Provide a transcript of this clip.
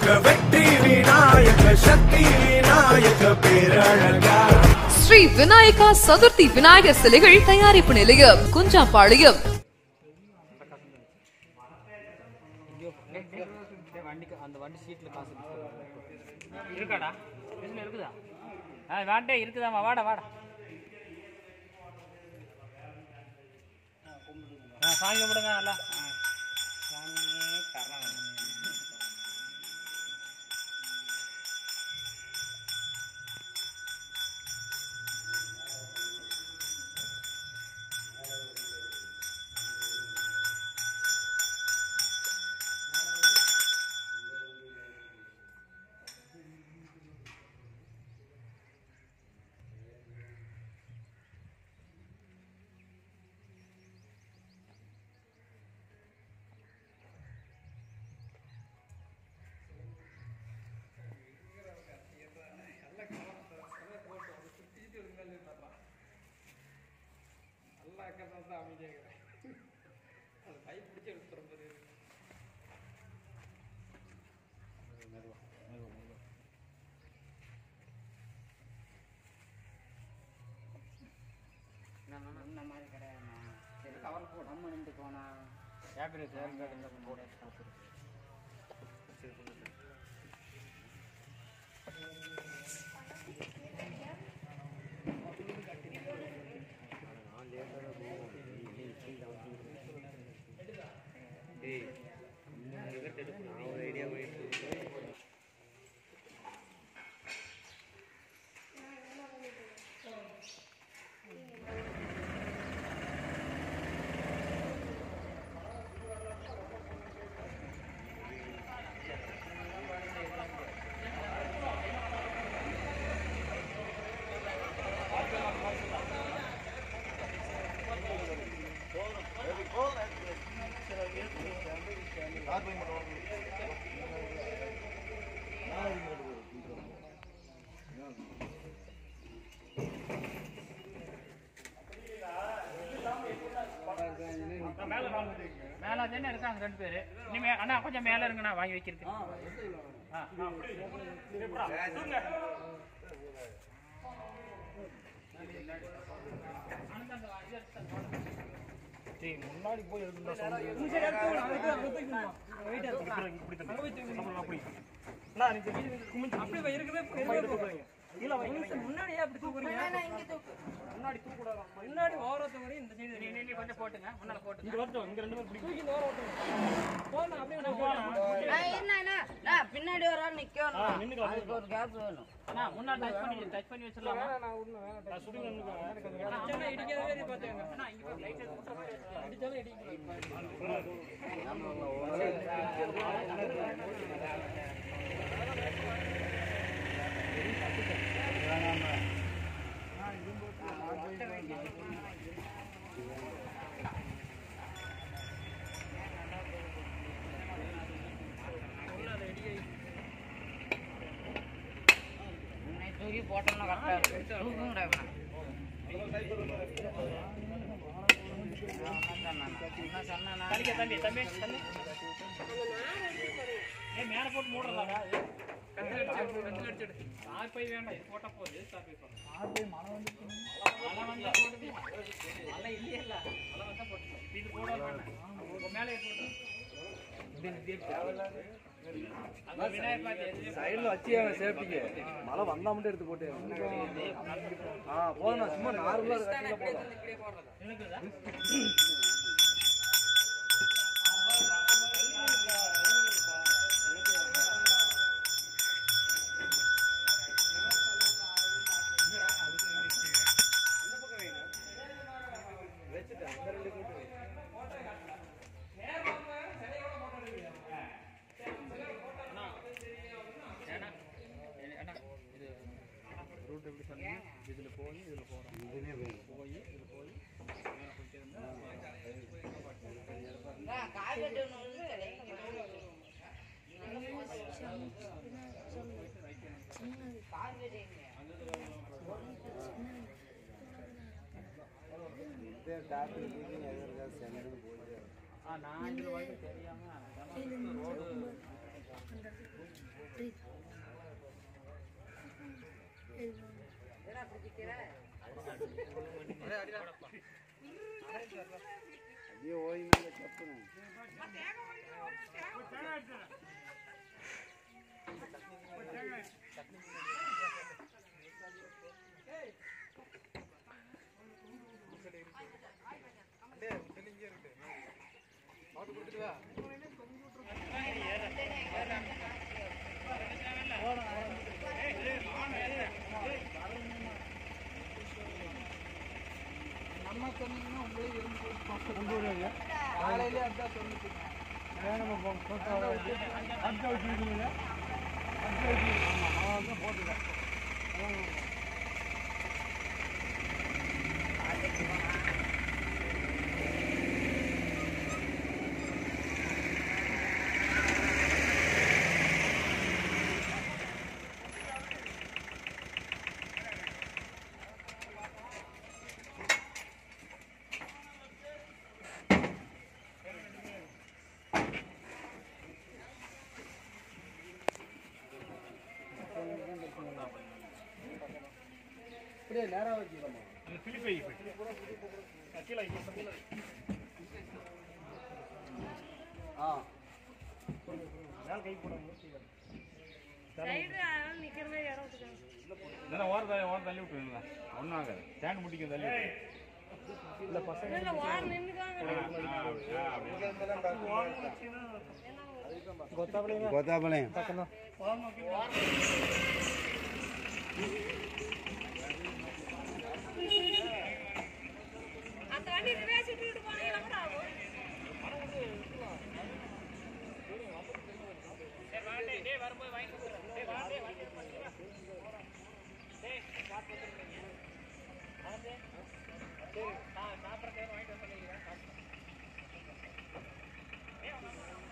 வெற்றி விநாயக சக்தி விநாயக பேரழகா ஸ்ரீ விநாயகா சதுர்த்தி விநாயகர் சிலைகள் தயாரிப்பு நிலையம் குஞ்சாப்பாளையம் வண்டிக்கு அந்த வண்டி சீட்டில் காசு இருக்காடா இதில் இருக்குதா ஆ வாண்டே இருக்குதாம்மா வாடா வாடா ஆ சாமி கும்பிடுங்க நல்லா ஆ. சாமியே சரணம். இந்த மாதிரி கிடையாதுண்ணா சரி கவர் போடாமல் நின்று போனா கேபிள் சேர் கார்டு இந்த போட மேலே மேலே தானே இருக்காங்க ரெண்டு பேர் இனிமே அண்ணா கொஞ்சம் மேலே இருங்கண்ணா வாங்கி வைக்கிறதுக்கு ஆ ஆ. முன்னாடி போய் எடுத்துட்டா நீ நீ நீ கொஞ்சம் போட்டுங்க முன்னால போட்டுங்க பின்னாடி வர நிக்கணும் அதுக்கு ஒரு கேப் வேணும் அண்ணா முன்னாடி டச் பண்ணி டச் பண்ணி வச்சிடலாமா அண்ணா இங்க போய் லைட் எடுத்து வச்சிடலாம். உன்னை தூக்கி போட்டோம்னா கரெக்டா இருக்கு தூக்க முடியாது என்ன சொன்னா தள்ளிக்க தம்பி தம்பி தம்பி ஏய் மேல போட்டு மூடுறதாடா அது கந்தில் அடிச்சு கந்தில் அடிச்சு ஆறு பை வேண்டாம் இது போட்டா போகுது ஸ்டாப் பை போடுறோம் ஆறு பை மழை வந்து மழை வந்தா போடுது மழை இல்லையே இல்ல மழை வந்தா போட்டு இது போட வேண்டாம் உங்க மேலே போட்டு அங்க விநாயகர் பாத்து எதுலயும் சைடுல வச்சு சேஃப்டிக்கு மழை வந்தா மட்டும் எடுத்து போட்டு ஆ போதும் சும்மா நார்மலா இருக்க போதும் இருக்குதா ரூட் எப்படி சொன்னீங்க இதுல போய் இதுல போறோம் போய் இதுல போய் மேல போயிட்டே இருந்தா காய் வெட்டணும் காய் வெட்டீங்க ஆ நான் இதுல வந்து தெரியாம ரோடு காலையிலே அதான் சொல்லிட்டு அப்படியே நேரா வச்சுக்கலாமா ஆ இதெல்லாம் ஓர தள்ளி ஓர தள்ளி விட்டுருங்களா ஒன்றும் ஆகாது ஸ்டாண்ட் முடிக்கும் தள்ளி விட்டு. கோத்தாபாளையம் அந்த வண்டி ரிவேஸ் விட்டுட்டு போனீங்கன்னா கூட ஆகும் டேய் வா டேய் டேய் வரும்போது வாங்கி கொடுத்துறேன் டேய் வா டேய் வாங்கி கொடுத்துறேன் டேய் காசு கொடுத்துருக்கீங்க வந்து சரி நான் சாப்பிட்ற டைம் வாங்கிட்டு வந்து சொல்லிக்கிறேன்